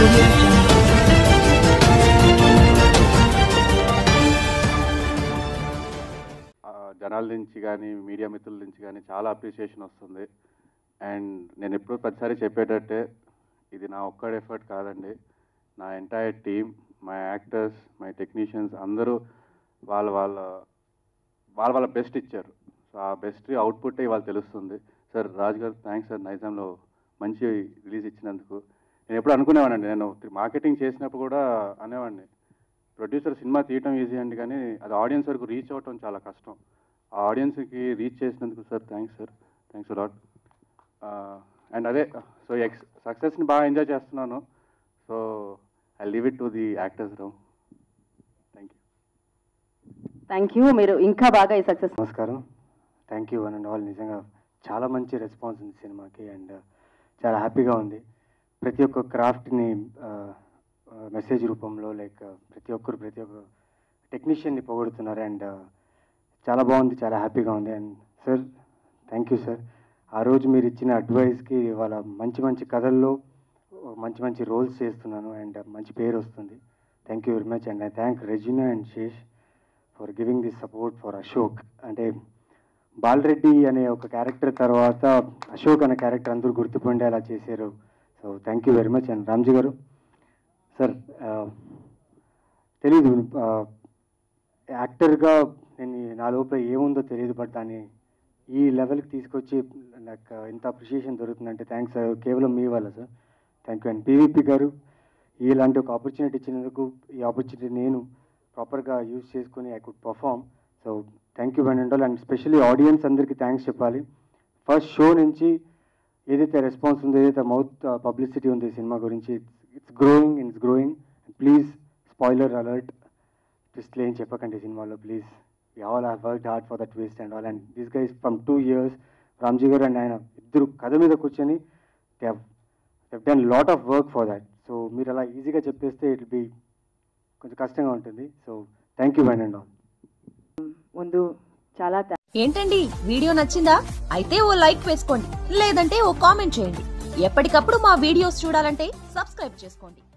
audio jungle. ఆ, జనాల నుంచి కానీ మీడియా మిత్రుల నుంచి కానీ చాలా అప్రిసియేషన్ వస్తుంది అండ్ నేను ఎప్పుడు ప్రతిసారి చెప్పేటట్టే ఇది నా ఒక్కడి ఎఫర్ట్ కాదండి నా entire team my actors my technicians అందరూ వాళ్ళ వాళ్ళ వాళ్ళ వాళ్ళ బెస్ట్ ఇచ్చారు సో ఆ బెస్ట్ అవుట్పుట్ ఇవాళ తెలుస్తుంది సార్ రాజు గారు థ్యాంక్స్ సార్ నైజాంలో మంచి రిలీజ్ ఇచ్చినందుకు నేను ఎప్పుడు అనుకునేవాడిని నేను మార్కెటింగ్ చేసినప్పుడు కూడా అనేవాడిని ప్రొడ్యూసర్ సినిమా తీయటం ఈజీ అండి కానీ అది ఆడియన్స్ వరకు రీచ్ అవ్వటం చాలా కష్టం ఆ ఆడియన్స్కి రీచ్ చేసినందుకు sir thanks sir thanks lot and అదే సో ఎక్స్ సక్సెస్ని బాగా ఎంజాయ్ చేస్తున్నాను so I leave it to the actors రౌ థ్యాంక్ యూ థ్యాంక్ యూ మీరు ఇంకా బాగా ఈ సక్సెస్ నమస్కారం thank you one and all నిజంగా చాలా మంచి రెస్పాన్స్ ఉంది సినిమాకి అండ్ చాలా హ్యాపీగా ఉంది ప్రతి ఒక్క క్రాఫ్ట్ని మెసేజ్ రూపంలో లైక్ ప్రతి ఒక్కరు ప్రతి ఒక్క టెక్నీషియన్ని పొగుడుతున్నారు అండ్ చాలా బాగుంది చాలా హ్యాపీగా ఉంది and sir thank you sir ఆ రోజు మీరు ఇచ్చిన అడ్వైస్కి ఇవాళ మంచి మంచి కథల్లో మంచి మంచి రోల్స్ చేస్తున్నాను అండ్ మంచి పేరు వస్తుంది thank you very much and I thank Regina and Sesh for giving this support for Ashok అంటే బాలరెడ్డి అనే ఒక క్యారెక్టర్ తర్వాత అశోక్ అనే క్యారెక్టర్ అందరూ గుర్తుపండేలా చేశారు so thank you very much and Ramji గారు సార్ తెలీదు యాక్టర్గా నేను నా లోపల ఏముందో తెలియదు బట్ దాన్ని ఈ లెవెల్కి తీసుకొచ్చి నాకు ఇంత అప్రిషియేషన్ దొరుకుతుందంటే థ్యాంక్స్ కేవలం మీ వల్ల sir thank you and PVP గారు ఇలాంటి ఒక ఆపర్చునిటీ ఇచ్చినందుకు ఈ ఆపర్చునిటీ నేను ప్రాపర్గా యూజ్ చేసుకుని I could perform so thank you one and all and specially audience అందరికీ థ్యాంక్స్ చెప్పాలి ఫస్ట్ షో నుంచి ఏదైతే రెస్పాన్స్ ఉందో ఏదైతే మౌత్ పబ్లిసిటీ ఉంది ఈ సినిమా గురించి it's growing it's growing please spoiler alert ట్విస్ట్లు ఏం చెప్పకండి ఈ సినిమాలో please we all have work hard for the twist and all and this guys from two years Ramji గారు అండ్ ఆయన ఇద్దరు కథ మీద కూర్చొని they have done lot of work for that so మీరు అలా ఈజీగా చెప్పేస్తే ఇట్ బి కొంచెం కష్టంగా ఉంటుంది so thank you one and all ముందు చాలా ఏంటండి వీడియో నచ్చిందా అయితే ఓ లైక్ వేసుకోండి లేదంటే ఓ కామెంట్ చేయండి ఎప్పటికప్పుడు మా వీడియోస్ చూడాలంటే సబ్స్క్రైబ్ చేసుకోండి